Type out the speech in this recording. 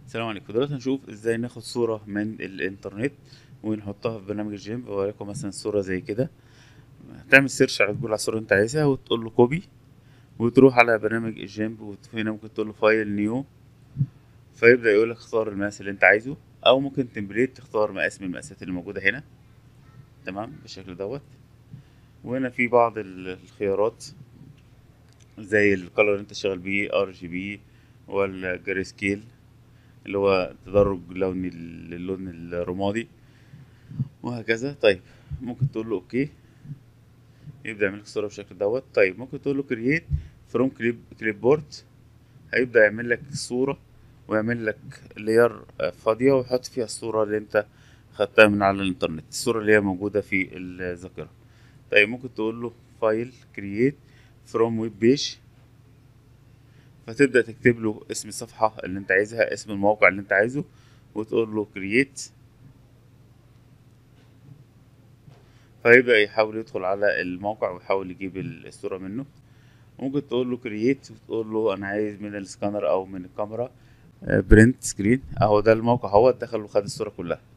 السلام عليكم دلوقتي هنشوف ازاي ناخد صورة من الانترنت ونحطها في برنامج الجيم وليكن مثلا صورة زي كده هتعمل سيرش على جوجل على الصورة اللي انت عايزها وتقول له كوبي وتروح على برنامج الجيم وهنا ممكن تقول له فايل نيو فيبدأ يقول لك اختار المقاس اللي انت عايزه او ممكن تمبليت تختار مقاس من المقاسات اللي موجودة هنا تمام بالشكل دوت وهنا في بعض ال- الخيارات زي الكالر اللي انت شغال بيه ار جي بي والجري سكيل اللي هو تدرج لوني للون الرمادي وهكذا طيب ممكن تقول له اوكي يبدأ يعمل لك الصورة بالشكل دوت طيب ممكن تقول له كرييت فروم كليب كليب بورد هيبدأ يعمل لك صورة ويعمل لك لير فاضية ويحط فيها الصورة اللي انت خدتها من على الانترنت الصورة اللي هي موجودة في الذاكرة طيب ممكن تقول له فايل كرييت فروم ويب بيج فتبدأ تكتب له اسم الصفحة اللي انت عايزها اسم الموقع اللي انت عايزه وتقول له كرييت فيبدأ يحاول يدخل على الموقع ويحاول يجيب الصورة منه ممكن تقول له كرييت وتقول له انا عايز من السكانر او من الكاميرا برنت سكرين اهو ده الموقع هو دخل وخد الصورة كلها